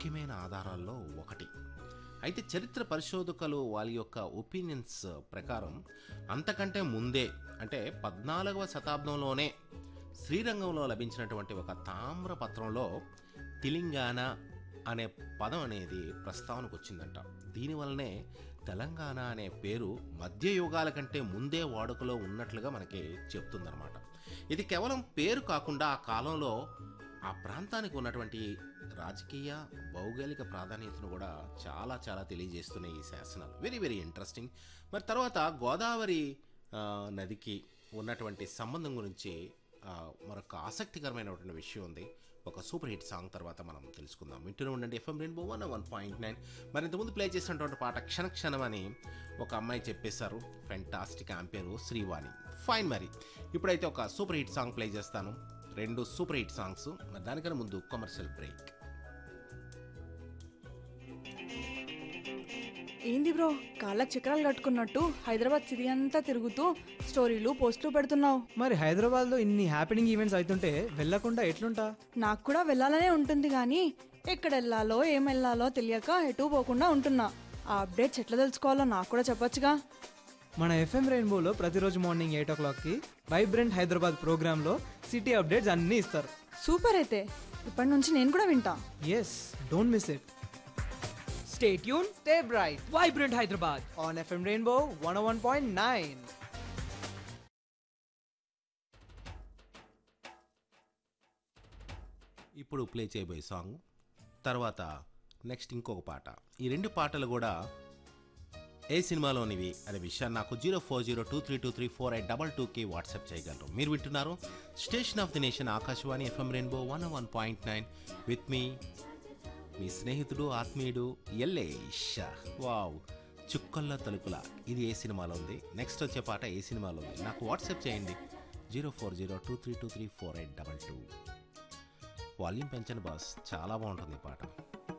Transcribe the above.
ముఖ్యమైన ఆధారాల్లో ఒకటి అయితే చరిత్ర పరిశోధకులు వాళ్ళ యొక్క ఒపీనియన్స్ ప్రకారం అంతకంటే ముందే అంటే పద్నాలుగవ శతాబ్దంలోనే శ్రీరంగంలో లభించినటువంటి ఒక తామ్ర పత్రంలో తెలంగాణ అనే పదం అనేది ప్రస్తావనకు వచ్చిందంట దీనివల్లనే తెలంగాణ అనే పేరు మధ్య యుగాల కంటే ముందే వాడుకలో ఉన్నట్లుగా మనకి చెప్తుందన్నమాట ఇది కేవలం పేరు కాకుండా ఆ కాలంలో ఆ ప్రాంతానికి ఉన్నటువంటి రాజకీయ భౌగోళిక ప్రాధాన్యతను కూడా చాలా చాలా తెలియజేస్తున్నాయి ఈ శాసనాలు వెరీ వెరీ ఇంట్రెస్టింగ్ మరి తర్వాత గోదావరి ఆ, నదికి ఉన్నటువంటి సంబంధం గురించి ఆ, మరొక ఆసక్తికరమైనటువంటి విషయం ఉంది ఒక సూపర్ హిట్ సాంగ్ తర్వాత మనం తెలుసుకుందాం వింటూనే ఉండండి FM rainbow one one point nine మరి ఇంతకుముందు ప్లే చేసినటువంటి పాట క్షణ క్షణం అని ఒక అమ్మాయి చెప్పేశారు ఫెంటాస్టిక్ ఆంపేరు శ్రీవాణి ఫైన్ మరి ఇప్పుడైతే ఒక సూపర్ హిట్ సాంగ్ ప్లే చేస్తాను రెండు సూపర్ హిట్ సాంగ్స్ మరి దానికన్నా ముందు కమర్షియల్ బ్రేక్ ఏంది బ్రో కాళ్ళకి చక్రాలు కట్టుకున్నట్టు హైదరాబాద్ సిటీ అంతా తిరుగుతూ స్టోరీలు పోస్టులు పెడుతున్నావు మరి హైదరాబాద్లో ఇన్ని హ్యాపెనింగ్ ఈవెంట్స్ అవుతుంటే వెళ్ళకుండా ఎట్లుంటా నాకు కూడా వెళ్ళాలనే ఉంటుంది కానీ ఎక్కడ వెళ్ళాలో ఏం వెళ్ళాలో తెలియక ఎటు పోకుండా ఉంటున్నా ఆ అప్డేట్స్ ఎట్లా తెలుసుకోవాలో నాకు కూడా చెప్పొచ్చుగా మన ఎఫ్ఎం రెయిన్బోలో ప్రతిరోజు మార్నింగ్ ఎయిట్ ఓ క్లాక్కి వైబ్రెంట్ హైదరాబాద్ ప్రోగ్రాంలో సిటీ అప్డేట్స్ అన్నీ ఇస్తారు సూపర్ అయితే ఇప్పటి నుంచి నేను కూడా వింటా yes don't miss it stay tune stay bright vibrant Hyderabad on FM rainbow one one point nine ఇప్పుడు ప్లే చేయబోయే సాంగ్ తర్వాత నెక్స్ట్ ఇంకొక పాట ఈ రెండు పాటలు కూడా ఏ సినిమాలోనివి అనే విషయాన్ని నాకు zero four zero two three two three four eight double టూకి వాట్సాప్ చేయగలరు మీరు వింటున్నారు station of the nation Akashvani FM rainbow one one point nine with me మీ స్నేహితుడు ఆత్మీయుడు ఎల్లేష్ వావ్ చుక్కల్లో తలుపుల ఇది ఏ సినిమాలో ఉంది నెక్స్ట్ వచ్చే పాట ఏ సినిమాలో ఉంది నాకు వాట్సాప్ చేయండి zero four zero two three two three four eight double two volume పెంచండి బాస్ చాలా బాగుంటుంది ఈ పాట